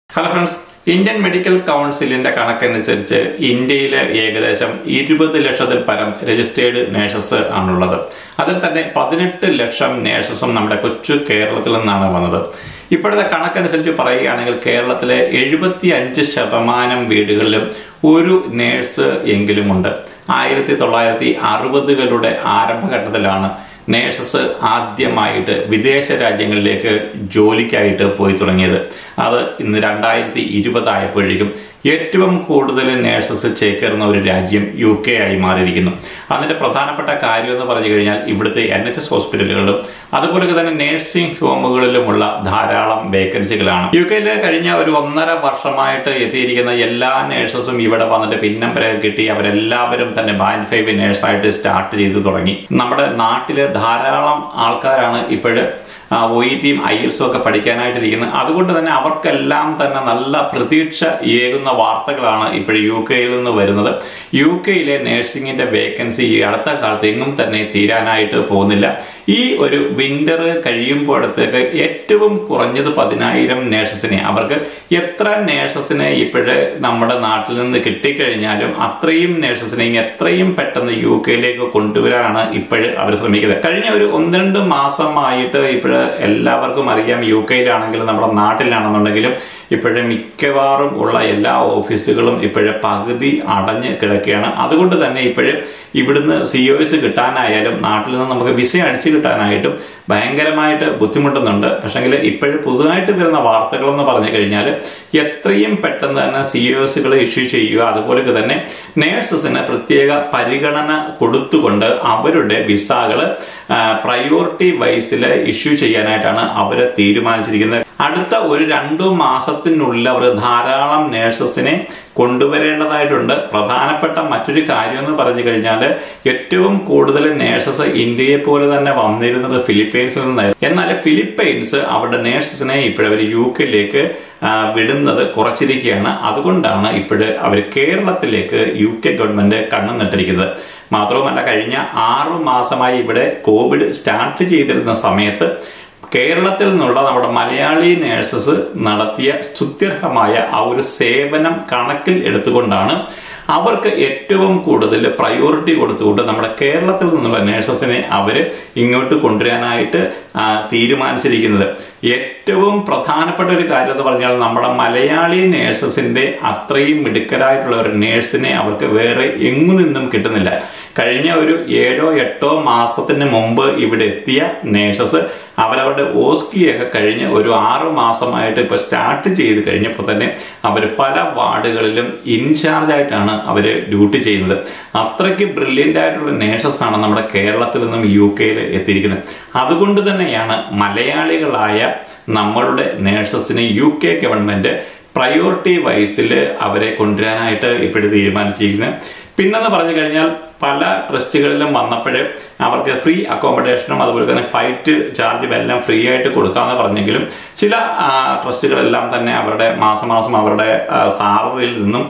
hello friends Indian medical കൗൺസിലിന്റെ കണക്കനുസരിച്ച് ഇന്ത്യയിൽ ഏകദേശം ഇരുപത് ലക്ഷത്തിൽ പരം രജിസ്റ്റേർഡ് നേഴ്സസ് ആണുള്ളത് അതിൽ തന്നെ പതിനെട്ട് ലക്ഷം നേഴ്സസും നമ്മുടെ കൊച്ചു കേരളത്തിൽ നിന്നാണ് വന്നത് ഇപ്പോഴത്തെ കണക്കനുസരിച്ച് പറയുകയാണെങ്കിൽ കേരളത്തിലെ എഴുപത്തി അഞ്ച് ശതമാനം വീടുകളിലും ഒരു നേഴ്സ് എങ്കിലുമുണ്ട് ആയിരത്തി തൊള്ളായിരത്തി അറുപതുകളുടെ ആരംഭഘട്ടത്തിലാണ് നേഴ്സസ് ആദ്യമായിട്ട് വിദേശ രാജ്യങ്ങളിലേക്ക് ജോലിക്കായിട്ട് പോയി തുടങ്ങിയത് അത് ഇന്ന് രണ്ടായിരത്തി ഇരുപതായപ്പോഴേക്കും ഏറ്റവും കൂടുതൽ നേഴ്സസ് ചേക്കേറുന്ന ഒരു രാജ്യം യു കെ ആയി മാറിയിരിക്കുന്നു അതിന്റെ പ്രധാനപ്പെട്ട കാര്യം എന്ന് പറഞ്ഞു കഴിഞ്ഞാൽ ഇവിടുത്തെ എൻ എച്ച് എസ് ഹോസ്പിറ്റലുകളിലും അതുപോലെ തന്നെ നേഴ്സിംഗ് ഹോമുകളിലുമുള്ള ധാരാളം വേക്കൻസികളാണ് യു കെയില് കഴിഞ്ഞ ഒരു ഒന്നര വർഷമായിട്ട് എത്തിയിരിക്കുന്ന എല്ലാ നേഴ്സസും ഇവിടെ വന്നിട്ട് പിന്നമ്പര കിട്ടി അവരെല്ലാവരും തന്നെ ബാൻഡ് ഫൈവ് നേഴ്സായിട്ട് സ്റ്റാർട്ട് ചെയ്തു തുടങ്ങി നമ്മുടെ നാട്ടില് ധാരാളം ആൾക്കാരാണ് ഇപ്പോഴ് ഒ ഇ ടിയും ഐ എൽസും ഒക്കെ പഠിക്കാനായിട്ടിരിക്കുന്നത് അതുകൊണ്ട് തന്നെ അവർക്കെല്ലാം തന്നെ നല്ല പ്രതീക്ഷ ഏകുന്ന വാർത്തകളാണ് ഇപ്പോഴും യു കെയിൽ നിന്ന് വരുന്നത് യു കെയിലെ നഴ്സിംഗിന്റെ വേക്കൻസി ഈ അടുത്ത കാലത്ത് എങ്ങും തന്നെ തീരാനായിട്ട് പോകുന്നില്ല ഈ ഒരു വിന്റർ കഴിയുമ്പോഴത്തേക്ക് ഏറ്റവും കുറഞ്ഞത് പതിനായിരം നേഴ്സസിനെ അവർക്ക് എത്ര നേഴ്സസിനെ ഇപ്പോഴ് നമ്മുടെ നാട്ടിൽ നിന്ന് കിട്ടിക്കഴിഞ്ഞാലും അത്രയും നേഴ്സസിനെ എത്രയും പെട്ടെന്ന് യു കെയിലേക്ക് കൊണ്ടുവരാനാണ് ഇപ്പോഴ് അവർ ശ്രമിക്കുന്നത് കഴിഞ്ഞ ഒരു ഒന്ന് രണ്ട് മാസമായിട്ട് ഇപ്പോഴ് എല്ലാവർക്കും അറിയാം യു കെയിലാണെങ്കിലും നമ്മുടെ നാട്ടിലാണെന്നുണ്ടെങ്കിലും ഇപ്പോഴും മിക്കവാറും ഉള്ള എല്ലാ ഓഫീസുകളും ഇപ്പോഴും പകുതി അടഞ്ഞ് കിടക്കുകയാണ് അതുകൊണ്ട് തന്നെ ഇപ്പോഴും ഇവിടുന്ന് സി ഒ എസ് കിട്ടാനായാലും നാട്ടിൽ നിന്ന് നമുക്ക് വിസ അടിച്ചു കിട്ടാനായിട്ടും ഭയങ്കരമായിട്ട് ബുദ്ധിമുട്ടുന്നുണ്ട് പക്ഷെങ്കിൽ ഇപ്പോഴും പുതുതായിട്ട് വരുന്ന വാർത്തകൾ എന്ന് പറഞ്ഞു കഴിഞ്ഞാൽ എത്രയും പെട്ടെന്ന് തന്നെ സി ഒ എസുകൾ ഇഷ്യൂ ചെയ്യുക അതുപോലെ തന്നെ നേഴ്സസിന് പ്രത്യേക പരിഗണന കൊടുത്തുകൊണ്ട് അവരുടെ വിസകൾ പ്രയോറിറ്റി വൈസിൽ ഇഷ്യൂ ചെയ്യാനായിട്ടാണ് അവർ തീരുമാനിച്ചിരിക്കുന്നത് അടുത്ത ഒരു രണ്ടു മാസത്തിനുള്ളിൽ അവർ ധാരാളം നേഴ്സസിനെ കൊണ്ടുവരേണ്ടതായിട്ടുണ്ട് പ്രധാനപ്പെട്ട മറ്റൊരു കാര്യം എന്ന് പറഞ്ഞു കഴിഞ്ഞാൽ ഏറ്റവും കൂടുതൽ നേഴ്സസ് ഇന്ത്യയെ പോലെ തന്നെ വന്നിരുന്നത് ഫിലിപ്പൈൻസിൽ നിന്നായിരുന്നു എന്നാൽ ഫിലിപ്പൈൻസ് അവരുടെ നേഴ്സസിനെ ഇപ്പോഴവർ യു കെയിലേക്ക് വിടുന്നത് കുറച്ചിരിക്കുകയാണ് അതുകൊണ്ടാണ് ഇപ്പോഴ് അവർ കേരളത്തിലേക്ക് യു കെ ഗവൺമെന്റ് കണ്ണു നട്ടിരിക്കുന്നത് മാത്രവുമല്ല കഴിഞ്ഞ ആറു മാസമായി ഇവിടെ കോവിഡ് സ്റ്റാർട്ട് ചെയ്തിരുന്ന സമയത്ത് കേരളത്തിൽ നിന്നുള്ള നമ്മുടെ മലയാളി നേഴ്സസ് നടത്തിയ സ്തുത്യർഹമായ ആ ഒരു സേവനം കണക്കിൽ എടുത്തുകൊണ്ടാണ് അവർക്ക് ഏറ്റവും കൂടുതൽ പ്രയോറിറ്റി കൊടുത്തുകൊണ്ട് നമ്മുടെ കേരളത്തിൽ നിന്നുള്ള നേഴ്സസിനെ അവര് ഇങ്ങോട്ട് കൊണ്ടുവരാനായിട്ട് തീരുമാനിച്ചിരിക്കുന്നത് ഏറ്റവും പ്രധാനപ്പെട്ട ഒരു കാര്യം എന്ന് പറഞ്ഞാൽ നമ്മുടെ മലയാളി നേഴ്സസിന്റെ അത്രയും മിടുക്കരായിട്ടുള്ള ഒരു നേഴ്സിനെ അവർക്ക് വേറെ എങ്ങു നിന്നും കിട്ടുന്നില്ല കഴിഞ്ഞ ഒരു ഏഴോ എട്ടോ മാസത്തിന് മുമ്പ് ഇവിടെ എത്തിയ നേഴ്സസ് അവരവരുടെ ഓസ്കിയൊക്കെ കഴിഞ്ഞ് ഒരു ആറ് മാസമായിട്ട് ഇപ്പൊ സ്റ്റാർട്ട് ചെയ്ത് കഴിഞ്ഞപ്പോൾ തന്നെ അവർ പല വാർഡുകളിലും ഇൻചാർജ് ആയിട്ടാണ് അവർ ഡ്യൂട്ടി ചെയ്യുന്നത് അത്രയ്ക്ക് ബ്രില്യൻ്റ് ആയിട്ടുള്ള നേഴ്സസ് ആണ് നമ്മുടെ കേരളത്തിൽ നിന്നും യു കെയിൽ എത്തിയിരിക്കുന്നത് അതുകൊണ്ട് തന്നെയാണ് മലയാളികളായ നമ്മളുടെ നേഴ്സസിനെ യു കെ ഗവൺമെന്റ് പ്രയോറിറ്റി വൈസിൽ അവരെ കൊണ്ടുവരാനായിട്ട് ഇപ്പോഴും തീരുമാനിച്ചിരിക്കുന്നത് പിന്നെന്ന് പറഞ്ഞു കഴിഞ്ഞാൽ പല ട്രസ്റ്റുകളിലും വന്നപ്പോഴേ അവർക്ക് ഫ്രീ അക്കോമഡേഷനും അതുപോലെ തന്നെ ഫ്ലൈറ്റ് ചാർജും എല്ലാം ഫ്രീ ആയിട്ട് കൊടുക്കാമെന്ന് പറഞ്ഞെങ്കിലും ചില ട്രസ്റ്റുകളെല്ലാം തന്നെ അവരുടെ മാസം മാസം അവരുടെ സാലറിയിൽ നിന്നും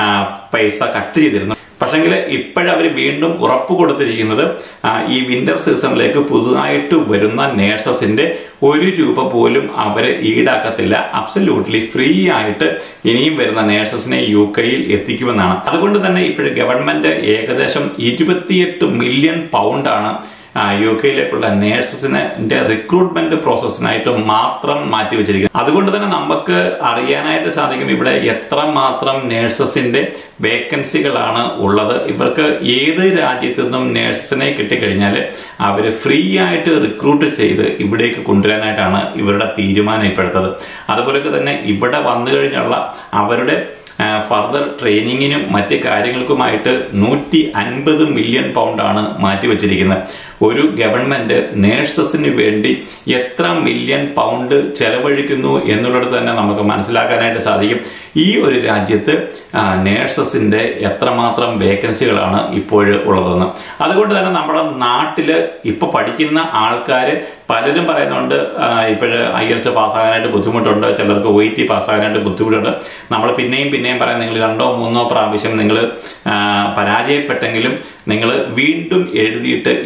പൈസ കട്ട് ചെയ്തിരുന്നു പക്ഷെങ്കിൽ ഇപ്പോഴവർ വീണ്ടും ഉറപ്പ് കൊടുത്തിരിക്കുന്നത് ഈ വിന്റർ സീസണിലേക്ക് പുതുതായിട്ട് വരുന്ന നേഴ്സസിന്റെ ഒരു രൂപ പോലും അവര് ഈടാക്കത്തില്ല അബ്സല്യൂട്ട്ലി ഫ്രീ ആയിട്ട് ഇനിയും വരുന്ന നേഴ്സസിനെ യു കെയിൽ എത്തിക്കുമെന്നാണ് അതുകൊണ്ട് തന്നെ ഇപ്പോഴും ഗവൺമെന്റ് ഏകദേശം ഇരുപത്തിയെട്ട് മില്യൺ പൗണ്ടാണ് യു കെയിലേക്കുള്ള നേഴ്സസിന്റെ റിക്രൂട്ട്മെന്റ് പ്രോസസ്സിനായിട്ട് മാത്രം മാറ്റി വെച്ചിരിക്കുന്നത് അതുകൊണ്ട് തന്നെ നമുക്ക് അറിയാനായിട്ട് സാധിക്കും ഇവിടെ എത്രമാത്രം നേഴ്സസിന്റെ വേക്കൻസികളാണ് ഉള്ളത് ഇവർക്ക് ഏത് രാജ്യത്തു നിന്നും നേഴ്സസിനെ കിട്ടിക്കഴിഞ്ഞാൽ അവർ ഫ്രീ ആയിട്ട് റിക്രൂട്ട് ചെയ്ത് ഇവിടേക്ക് കൊണ്ടുവരാനായിട്ടാണ് ഇവരുടെ തീരുമാനം ഇപ്പോഴത്തത് അതുപോലെ തന്നെ ഇവിടെ വന്നു കഴിഞ്ഞുള്ള അവരുടെ ഫർദർ ട്രെയിനിങ്ങിനും മറ്റ് കാര്യങ്ങൾക്കുമായിട്ട് നൂറ്റി അൻപത് മില്യൺ പൗണ്ടാണ് മാറ്റിവെച്ചിരിക്കുന്നത് ഒരു ഗവൺമെന്റ് നേഴ്സസിന് വേണ്ടി എത്ര മില്യൺ പൗണ്ട് ചെലവഴിക്കുന്നു എന്നുള്ളത് തന്നെ നമുക്ക് മനസ്സിലാക്കാനായിട്ട് സാധിക്കും ഈ ഒരു രാജ്യത്ത് നേഴ്സസിന്റെ എത്രമാത്രം വേക്കൻസികളാണ് ഇപ്പോഴും ഉള്ളതെന്ന് അതുകൊണ്ട് തന്നെ നമ്മുടെ നാട്ടില് ഇപ്പൊ പഠിക്കുന്ന ആൾക്കാര് പലരും പറയുന്നുണ്ട് ഇപ്പോഴ് ഐ എൽസ് പാസ്സാകാനായിട്ട് ബുദ്ധിമുട്ടുണ്ട് ചിലർക്ക് ഒ ഇ ടി പാസ്സാകാനായിട്ട് ബുദ്ധിമുട്ടുണ്ട് നമ്മൾ പിന്നെയും പിന്നെയും പറയാം നിങ്ങൾ രണ്ടോ മൂന്നോ പ്രാവശ്യം നിങ്ങൾ പരാജയപ്പെട്ടെങ്കിലും നിങ്ങൾ വീണ്ടും എഴുതിയിട്ട് എങ്ങനെ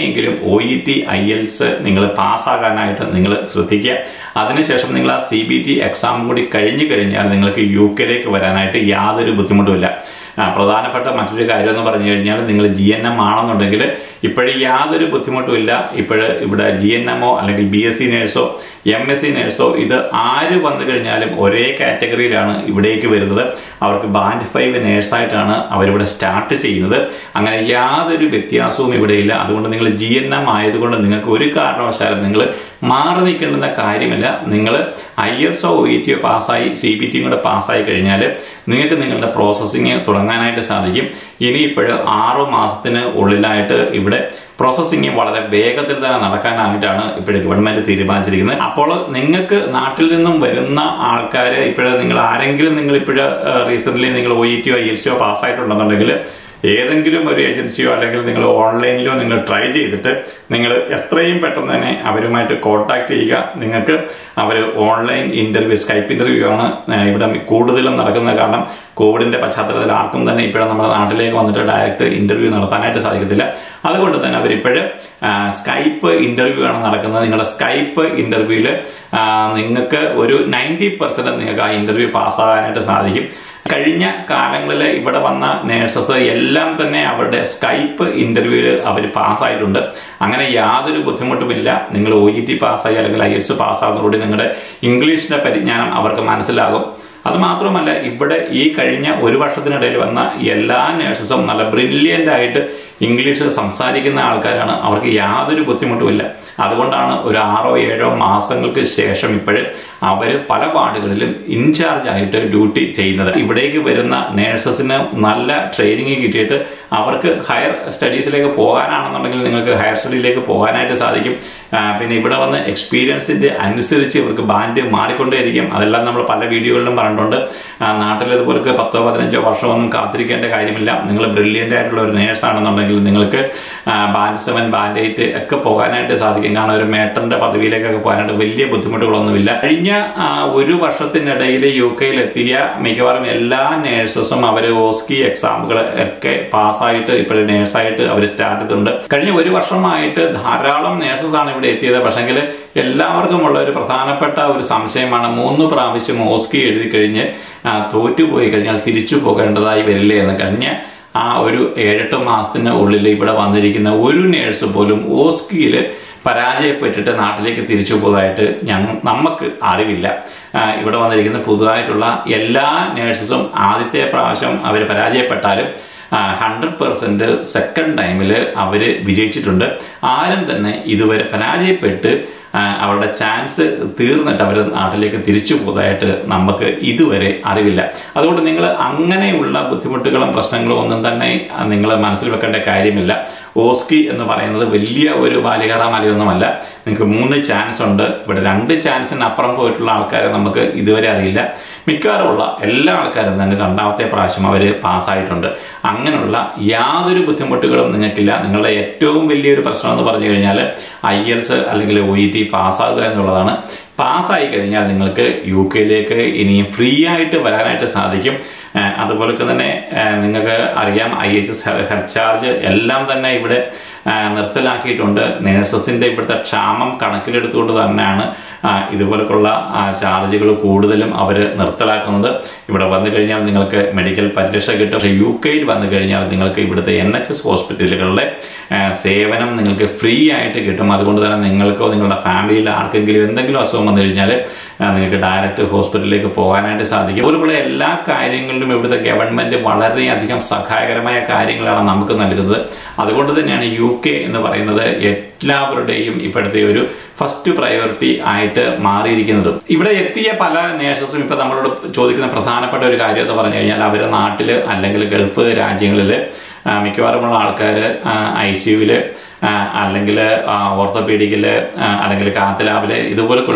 എങ്ങനെയെങ്കിലും O E T IELTS നിങ്ങൾ പാസ്സാകാനായിട്ട് നിങ്ങൾ ശ്രദ്ധിക്കുക അതിനുശേഷം നിങ്ങൾ ആ സി ബി ടി എക്സാം കൂടി കഴിഞ്ഞു കഴിഞ്ഞാൽ നിങ്ങൾക്ക് യു കെയിലേക്ക് വരാനായിട്ട് യാതൊരു ബുദ്ധിമുട്ടുമില്ല ആ, പ്രധാനപ്പെട്ട മറ്റൊരു കാര്യം എന്ന് പറഞ്ഞു കഴിഞ്ഞാൽ നിങ്ങൾ ജി എൻ എം ആണെന്നുണ്ടെങ്കിൽ ഇപ്പോഴും യാതൊരു ബുദ്ധിമുട്ടുമില്ല ഇപ്പോഴ് ഇവിടെ ജി എൻ എമ്മോ അല്ലെങ്കിൽ ബി എസ് സി നേഴ്സോ എം എസ് സി നേഴ്സോ ഇത് ആര് വന്നു കഴിഞ്ഞാലും ഒരേ കാറ്റഗറിയിലാണ് ഇവിടേക്ക് വരുന്നത് അവർക്ക് ബാൻഡ് ഫൈവ് നേഴ്സായിട്ടാണ് അവരിവിടെ സ്റ്റാർട്ട് ചെയ്യുന്നത് അങ്ങനെ യാതൊരു വ്യത്യാസവും ഇവിടെയില്ല അതുകൊണ്ട് നിങ്ങൾ ജി എൻ എം ആയതുകൊണ്ട് നിങ്ങൾക്ക് ഒരു കാരണവശാലും നിങ്ങൾ മാറി നിൽക്കേണ്ടുന്ന കാര്യമില്ല നിങ്ങൾ I S O E T ഒ പാസ്സായി സി ബി ടിയും കൂടെ പാസ്സായി കഴിഞ്ഞാൽ നിങ്ങൾക്ക് നിങ്ങളുടെ പ്രോസസ്സിങ് തുടങ്ങാനായിട്ട് സാധിക്കും ഇനിയിപ്പോൾ ആറു മാസത്തിന് ഉള്ളിലായിട്ട് ഇവിടെ പ്രോസസ്സിങ് വളരെ വേഗത്തിൽ തന്നെ നടക്കാനായിട്ടാണ് ഇപ്പോഴും ഗവൺമെന്റ് തീരുമാനിച്ചിരിക്കുന്നത് അപ്പോൾ നിങ്ങൾക്ക് നാട്ടിൽ നിന്നും വരുന്ന ആൾക്കാർ ഇപ്പോഴ് നിങ്ങൾ ആരെങ്കിലും നിങ്ങൾ ഇപ്പോഴ് റീസെന്റ് നിങ്ങൾ ഒ ഇ ടിയോ ഐ എൽ സിയോ പാസ്സായിട്ടുണ്ടെന്നുണ്ടെങ്കിൽ ഏതെങ്കിലും ഒരു ഏജൻസിയോ അല്ലെങ്കിൽ നിങ്ങൾ ഓൺലൈനിലോ നിങ്ങൾ ട്രൈ ചെയ്തിട്ട് നിങ്ങൾ എത്രയും പെട്ടെന്ന് തന്നെ അവരുമായിട്ട് കോൺടാക്ട് ചെയ്യുക നിങ്ങൾക്ക് അവർ ഓൺലൈൻ ഇന്റർവ്യൂ സ്കൈപ്പ് ഇന്റർവ്യൂ ആണ് ഏഹ്, ഇവിടെ കൂടുതലും നടക്കുന്നത് കാരണം കോവിഡിന്റെ പശ്ചാത്തലത്തിൽ ആർക്കും തന്നെ ഇപ്പോഴും നമ്മുടെ നാട്ടിലേക്ക് വന്നിട്ട് ഡയറക്റ്റ് ഇന്റർവ്യൂ നടത്താനായിട്ട് സാധിക്കത്തില്ല അതുകൊണ്ട് തന്നെ അവരിപ്പോഴ് സ്കൈപ്പ് ഇന്റർവ്യൂ ആണ് നടക്കുന്നത് നിങ്ങളുടെ സ്കൈപ്പ് ഇന്റർവ്യൂവിൽ നിങ്ങൾക്ക് ഒരു നയൻറ്റി പെർസെന്റ് നിങ്ങൾക്ക് ആ ഇന്റർവ്യൂ പാസ്സാകാനായിട്ട് സാധിക്കും കഴിഞ്ഞ കാലങ്ങളിൽ ഇവിടെ വന്ന നേഴ്സസ് എല്ലാം തന്നെ അവരുടെ സ്കൈപ്പ് ഇന്റർവ്യൂവിൽ അവർ പാസ്സായിട്ടുണ്ട് അങ്ങനെ യാതൊരു ബുദ്ധിമുട്ടുമില്ല നിങ്ങൾ ഒ ഇ ടി പാസ്സായി അല്ലെങ്കിൽ ഐ എസ് പാസ്സാകുന്നതോടെ നിങ്ങളുടെ ഇംഗ്ലീഷിന്റെ പരിജ്ഞാനം അവർക്ക് മനസ്സിലാകും അത് മാത്രമല്ല ഇവിടെ ഈ കഴിഞ്ഞ ഒരു വർഷത്തിനിടയിൽ വന്ന എല്ലാ നേഴ്സസും നല്ല ബ്രില്യൻ്റ് ആയിട്ട് ഇംഗ്ലീഷ് സംസാരിക്കുന്ന ആൾക്കാരാണ് അവർക്ക് യാതൊരു ബുദ്ധിമുട്ടുമില്ല അതുകൊണ്ടാണ് ഒരു ആറോ ഏഴോ മാസങ്ങൾക്ക് ശേഷം ഇപ്പോഴും അവർ പല വാർഡുകളിലും ഇൻചാർജ് ആയിട്ട് ഡ്യൂട്ടി ചെയ്യുന്നത് ഇവിടേക്ക് വരുന്ന നേഴ്സസിന് നല്ല ട്രെയിനിങ് കിട്ടിയിട്ട് അവർക്ക് ഹയർ സ്റ്റഡീസിലേക്ക് പോകാനാണെന്നുണ്ടെങ്കിൽ നിങ്ങൾക്ക് ഹയർ സ്റ്റഡിയിലേക്ക് പോകാനായിട്ട് സാധിക്കും ആ, പിന്നെ ഇവിടെ വന്ന് എക്സ്പീരിയൻസിന്റെ അനുസരിച്ച് ഇവർക്ക് ബാൻഡ് മാറിക്കൊണ്ടേയിരിക്കും അതെല്ലാം നമ്മൾ പല വീഡിയോകളിലും പറഞ്ഞിട്ടുണ്ട് ആ, നാട്ടിൽ ഇതുപോലെ പത്തോ പതിനഞ്ചോ വർഷമൊന്നും കാത്തിരിക്കേണ്ട കാര്യമില്ല നിങ്ങൾ ബ്രില്യൻ്റ് ആയിട്ടുള്ള ഒരു നേഴ്സ് ആണെന്നുണ്ടെങ്കിൽ നിങ്ങൾക്ക് ബാൻഡ് സെവൻ ബാൻഡ് എയ്റ്റ് ഒക്കെ പോകാനായിട്ട് സാധിക്കും കാരണം ഒരു മേട്ടന്റെ പദവിയിലേക്കൊക്കെ പോകാനായിട്ട് വലിയ ബുദ്ധിമുട്ടുകളൊന്നുമില്ല കഴിഞ്ഞ ആ, ഒരു വർഷത്തിനിടയിൽ യു കെയിൽ എത്തിയ മിക്കവാറും എല്ലാ നേഴ്സസും അവർ ഓസ്കി എക്സാമുകൾ ഒക്കെ പാസ്സായിട്ട് ഇപ്പോഴും നേഴ്സായിട്ട് അവർ സ്റ്റാർട്ട് ചെയ്തിട്ടുണ്ട് കഴിഞ്ഞ ഒരു വർഷമായിട്ട് ധാരാളം നേഴ്സസ് ആണ് ഇവിടെ എത്തിയത് പക്ഷെങ്കിൽ എല്ലാവർക്കും ഉള്ള ഒരു പ്രധാനപ്പെട്ട ഒരു സംശയമാണ് മൂന്ന് പ്രാവശ്യം ഓസ്കി എഴുതി കഴിഞ്ഞ് ആ, തോറ്റുപോയി കഴിഞ്ഞാൽ തിരിച്ചു പോകേണ്ടതായി വരില്ലേ എന്ന് കഴിഞ്ഞ ആ ഒരു ഏഴെട്ട് മാസത്തിന് ഉള്ളിൽ ഇവിടെ വന്നിരിക്കുന്ന ഒരു നേഴ്സ് പോലും ഓസ്കിയിൽ പരാജയപ്പെട്ടിട്ട് നാട്ടിലേക്ക് തിരിച്ചു പോയതായിട്ട് ഞങ്ങൾ നമുക്ക് അറിവില്ല ആ, ഇവിടെ വന്നിരിക്കുന്ന പുതുതായിട്ടുള്ള എല്ലാ നേഴ്സസും ആദ്യത്തെ പ്രാവശ്യം അവർ പരാജയപ്പെട്ടാലും ഹൺഡ്രഡ് പെർസെന്റ് സെക്കൻഡ് ടൈമിൽ അവർ വിജയിച്ചിട്ടുണ്ട് ആരും തന്നെ ഇതുവരെ പരാജയപ്പെട്ട് ആ, അവരുടെ ചാൻസ് തീർന്നിട്ട് അവർ നാട്ടിലേക്ക് തിരിച്ചു പോയതായിട്ട് നമുക്ക് ഇതുവരെ അറിവില്ല അതുകൊണ്ട് നിങ്ങൾ അങ്ങനെയുള്ള ബുദ്ധിമുട്ടുകളും പ്രശ്നങ്ങളും ഒന്നും തന്നെ നിങ്ങൾ മനസ്സിൽ വെക്കേണ്ട കാര്യമില്ല ഓസ്കി എന്ന് പറയുന്നത് വലിയ ഒരു ബാലികാറ മലയൊന്നുമല്ല നിങ്ങൾക്ക് മൂന്ന് ചാൻസ് ഉണ്ട് ഇവിടെ രണ്ട് ചാൻസിന് അപ്പുറം പോയിട്ടുള്ള ആൾക്കാരെ നമുക്ക് ഇതുവരെ അറിയില്ല മിക്കവാറുമുള്ള എല്ലാ ആൾക്കാരും തന്നെ രണ്ടാമത്തെ പ്രാവശ്യം അവർ പാസ്സായിട്ടുണ്ട് അങ്ങനെയുള്ള യാതൊരു ബുദ്ധിമുട്ടുകളും നിങ്ങൾക്കില്ല നിങ്ങളുടെ ഏറ്റവും വലിയൊരു പ്രശ്നം എന്ന് പറഞ്ഞു കഴിഞ്ഞാൽ ഐ എൽസ് അല്ലെങ്കിൽ ഒ ഇ ടി പാസ്സാകുക എന്നുള്ളതാണ് പാസ്സായി കഴിഞ്ഞാൽ നിങ്ങൾക്ക് യു കെയിലേക്ക് ഇനിയും ഫ്രീ ആയിട്ട് വരാനായിട്ട് സാധിക്കും ആ, അതുപോലെ തന്നെ ആ, നിങ്ങൾക്ക് അറിയാം I H S health charge എല്ലാം തന്നെ ഇവിടെ ആ, നിർത്തലാക്കിയിട്ടുണ്ട് നേഴ്സസിന്റെ ഇവിടുത്തെ ക്ഷാമം കണക്കിലെടുത്തുകൊണ്ട് തന്നെയാണ് ആ, ഇതുപോലുള്ള ആ, ചാർജുകൾ കൂടുതലും അവർ നിർത്തലാക്കുന്നത് ഇവിടെ വന്നു കഴിഞ്ഞാൽ നിങ്ങൾക്ക് മെഡിക്കൽ പരിരക്ഷ കിട്ടും പക്ഷേ യു കെയിൽ വന്നു കഴിഞ്ഞാൽ നിങ്ങൾക്ക് ഇവിടുത്തെ എൻ എച്ച് എസ് ഹോസ്പിറ്റലുകളിലെ ആ, സേവനം നിങ്ങൾക്ക് ഫ്രീ ആയിട്ട് കിട്ടും അതുകൊണ്ട് തന്നെ നിങ്ങൾക്കോ നിങ്ങളുടെ ഫാമിലിയിൽ ആർക്കെങ്കിലും എന്തെങ്കിലും അസുഖം വന്നു കഴിഞ്ഞാൽ ആ, നിങ്ങൾക്ക് ഡയറക്റ്റ് ഹോസ്പിറ്റലിലേക്ക് പോകാനായിട്ട് സാധിക്കും അതുപോലുള്ള എല്ലാ കാര്യങ്ങളിലും ഇവിടുത്തെ ഗവൺമെന്റ് വളരെയധികം സഹായകരമായ കാര്യങ്ങളാണ് നമുക്ക് നൽകുന്നത് അതുകൊണ്ട് തന്നെയാണ് യു കെ എന്ന് പറയുന്നത് എല്ലാവരുടെയും ഇപ്പോഴത്തെ ഒരു ഫസ്റ്റ് പ്രയോറിറ്റി ആയിട്ട് മാറിയിരിക്കുന്നത് ഇവിടെ എത്തിയ പല നേഴ്സസും ഇപ്പൊ നമ്മളോട് ചോദിക്കുന്ന പ്രധാനപ്പെട്ട ഒരു കാര്യം എന്ന് പറഞ്ഞു കഴിഞ്ഞാൽ അവരുടെ നാട്ടില് അല്ലെങ്കിൽ ഗൾഫ് രാജ്യങ്ങളിൽ മിക്കവാറുമുള്ള ആൾക്കാർ ഐ സിയുവില് അല്ലെങ്കിൽ ഓർത്തോപീഡിക്കില് അല്ലെങ്കിൽ കാത്തലാബില് ഇതുപോലൊക്കെയുള്ള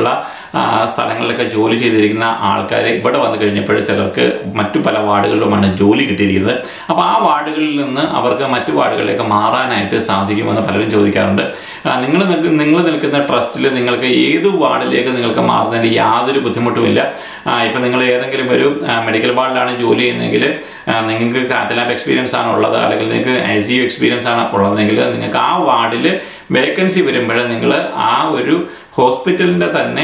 ആ, സ്ഥലങ്ങളിലൊക്കെ ജോലി ചെയ്തിരിക്കുന്ന ആൾക്കാർ ഇവിടെ വന്നു കഴിഞ്ഞപ്പോൾ ചിലർക്ക് മറ്റു പല വാർഡുകളിലുമാണ് ജോലി കിട്ടിയിരിക്കുന്നത് അപ്പോൾ ആ വാർഡുകളിൽ നിന്ന് അവർക്ക് മറ്റു വാർഡുകളിലേക്ക് മാറാനായിട്ട് സാധിക്കുമെന്ന് പലരും ചോദിക്കാറുണ്ട് നിങ്ങൾ നിങ്ങൾ നിൽക്കുന്ന ട്രസ്റ്റിൽ നിങ്ങൾക്ക് ഏത് വാർഡിലേക്ക് നിങ്ങൾക്ക് മാറുന്നതിന് യാതൊരു ബുദ്ധിമുട്ടുമില്ല ആ, ഇപ്പൊ നിങ്ങൾ ഏതെങ്കിലും ഒരു ആ, മെഡിക്കൽ വാർഡിലാണ് ജോലി ചെയ്യുന്നതെങ്കിൽ ആ, നിങ്ങൾക്ക് കാത്തലാബ് എക്സ്പീരിയൻസ് ആണ് ഉള്ളത് അല്ലെങ്കിൽ നിങ്ങൾക്ക് ഐ സി യു എക്സ്പീരിയൻസ് ആണ് ഉള്ളതെങ്കിൽ നിങ്ങൾക്ക് ആ വാർഡിൽ വേക്കൻസി വരുമ്പോൾ നിങ്ങൾ ആ ഒരു ഹോസ്പിറ്റലിന്റെ തന്നെ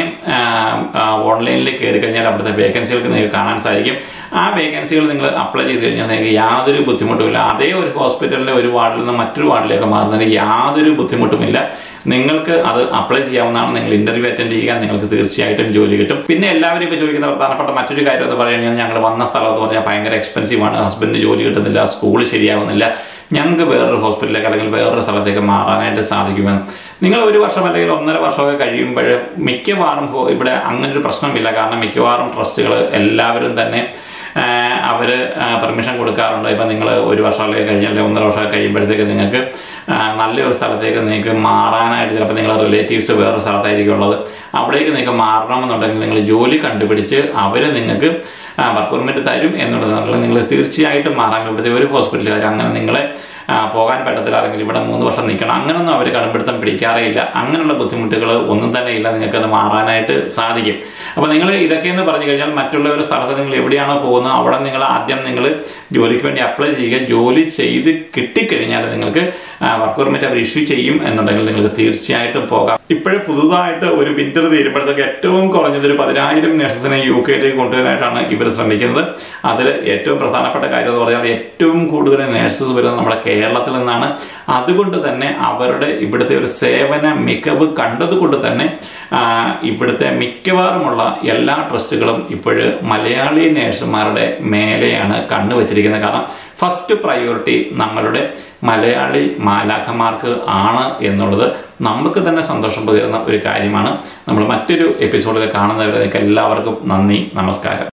ഓൺലൈനിൽ കയറി കഴിഞ്ഞാൽ അവിടുത്തെ വേക്കൻസികൾക്ക് നിങ്ങൾക്ക് കാണാൻ സാധിക്കും ആ വേക്കൻസികൾ നിങ്ങൾ അപ്ലൈ ചെയ്ത് കഴിഞ്ഞാൽ നിങ്ങൾക്ക് യാതൊരു ബുദ്ധിമുട്ടുമില്ല അതേ ഒരു ഹോസ്പിറ്റലിലെ ഒരു വാർഡിൽ നിന്ന് മറ്റൊരു വാർഡിലേക്ക് മാറുന്നതിന് യാതൊരു ബുദ്ധിമുട്ടുമില്ല നിങ്ങൾക്ക് അത് അപ്ലൈ ചെയ്യാവുന്നതാണ് നിങ്ങൾ ഇന്റർവ്യൂ അറ്റൻഡ് ചെയ്യുക നിങ്ങൾക്ക് തീർച്ചയായിട്ടും ജോലി കിട്ടും പിന്നെ എല്ലാവരും ഇപ്പോൾ ചോദിക്കുന്ന പ്രധാനപ്പെട്ട മറ്റൊരു കാര്യം എന്ന് പറയുകയാണെങ്കിൽ ഞങ്ങൾ വന്ന സ്ഥലം എന്ന് പറഞ്ഞാൽ ഭയങ്കര എക്സ്പെൻസീവ് ആണ് ഹസ്ബൻഡ് ജോലി കിട്ടുന്നില്ല സ്കൂൾ ശരിയാവുന്നില്ല ഞങ്ങൾക്ക് വേറൊരു ഹോസ്പിറ്റലിലേക്ക് അല്ലെങ്കിൽ വേറൊരു സ്ഥലത്തേക്ക് മാറാനായിട്ട് സാധിക്കുമെന്ന് നിങ്ങൾ ഒരു വർഷം അല്ലെങ്കിൽ ഒന്നര വർഷമൊക്കെ കഴിയുമ്പോൾ മിക്കവാറും ഹോ- ഇവിടെ അങ്ങനെ ഒരു പ്രശ്നമില്ല കാരണം മിക്കവാറും ട്രസ്റ്റുകൾ എല്ലാവരും തന്നെ ആഹ് അവര് പെർമിഷൻ കൊടുക്കാറുണ്ട് ഇപ്പം നിങ്ങൾ ഒരു വർഷം അല്ലെങ്കിൽ കഴിഞ്ഞാൽ ഒന്നര വർഷം കഴിയുമ്പോഴത്തേക്ക് നിങ്ങൾക്ക് ആഹ് നല്ലൊരു സ്ഥലത്തേക്ക് നിങ്ങൾക്ക് മാറാനായിട്ട് ചിലപ്പോൾ നിങ്ങളുടെ റിലേറ്റീവ്സ് വേറൊരു സ്ഥലത്തായിരിക്കും ഉള്ളത് അവിടേക്ക് നിങ്ങൾക്ക് മാറണമെന്നുണ്ടെങ്കിൽ നിങ്ങൾ ജോലി കണ്ടുപിടിച്ച് അവർ നിങ്ങൾക്ക് വർക്ക് പെർമിറ്റ് തരും എന്നുള്ളത് നിങ്ങൾ തീർച്ചയായിട്ടും മാറാൻ ഇവിടുത്തെ ഒരു ഹോസ്പിറ്റലുകാർ അങ്ങനെ നിങ്ങളെ ആ, പോകാൻ പറ്റത്തില്ല അല്ലെങ്കിൽ ഇവിടെ മൂന്ന് വർഷം നിൽക്കണം അങ്ങനൊന്നും അവർ കടുംപിടുത്തം പിടിക്കാറേ ഇല്ല അങ്ങനെയുള്ള ബുദ്ധിമുട്ടുകൾ ഒന്നും തന്നെ ഇല്ല നിങ്ങൾക്ക് അത് മാറാനായിട്ട് സാധിക്കും അപ്പോൾ നിങ്ങൾ ഇതൊക്കെ എന്ന് പറഞ്ഞു കഴിഞ്ഞാൽ മറ്റുള്ള ഒരു സ്ഥലത്ത് നിങ്ങൾ എവിടെയാണോ പോകുന്നത് അവിടെ നിങ്ങൾ ആദ്യം നിങ്ങൾ ജോലിക്ക് വേണ്ടി അപ്ലൈ ചെയ്യുക ജോലി ചെയ്ത് കിട്ടിക്കഴിഞ്ഞാൽ നിങ്ങൾക്ക് വർക്ക് പെർമിറ്റ് അവർ ഇഷ്യൂ ചെയ്യും എന്നുണ്ടെങ്കിൽ നിങ്ങൾക്ക് തീർച്ചയായിട്ടും പോകാം ഇപ്പോഴും പുതുതായിട്ട് ഒരു വിന്റർ തീരുമ്പോഴത്തേക്ക് ഏറ്റവും കുറഞ്ഞത് ഒരു പതിനായിരം നഴ്സസിനെ യു കെയിലേക്ക് കൊണ്ടുവരാനായിട്ടാണ് ഇവർ ശ്രമിക്കുന്നത് അതിൽ ഏറ്റവും പ്രധാനപ്പെട്ട കാര്യം എന്ന് പറഞ്ഞാൽ ഏറ്റവും കൂടുതൽ നഴ്സസ് വരുന്നത് നമ്മുടെ കേരളത്തിൽ നിന്നാണ് അതുകൊണ്ട് തന്നെ അവരുടെ ഇവിടുത്തെ ഒരു സേവന മികവ് കണ്ടതുകൊണ്ട് തന്നെ ആ, ഇവിടുത്തെ മിക്കവാറുമുള്ള എല്ലാ ട്രസ്റ്റുകളും ഇപ്പോഴ് മലയാളി നേഴ്സുമാരുടെ മേലെയാണ് കണ്ണുവച്ചിരിക്കുന്നത് കാരണം ഫസ്റ്റ് പ്രയോറിറ്റി നമ്മളുടെ മലയാളി മാലാഖമാർക്ക് ആണ് എന്നുള്ളത് നമുക്ക് തന്നെ സന്തോഷം പകരുന്ന ഒരു കാര്യമാണ് നമ്മൾ മറ്റൊരു എപ്പിസോഡിൽ കാണുന്നവരെ എല്ലാവർക്കും നന്ദി നമസ്കാരം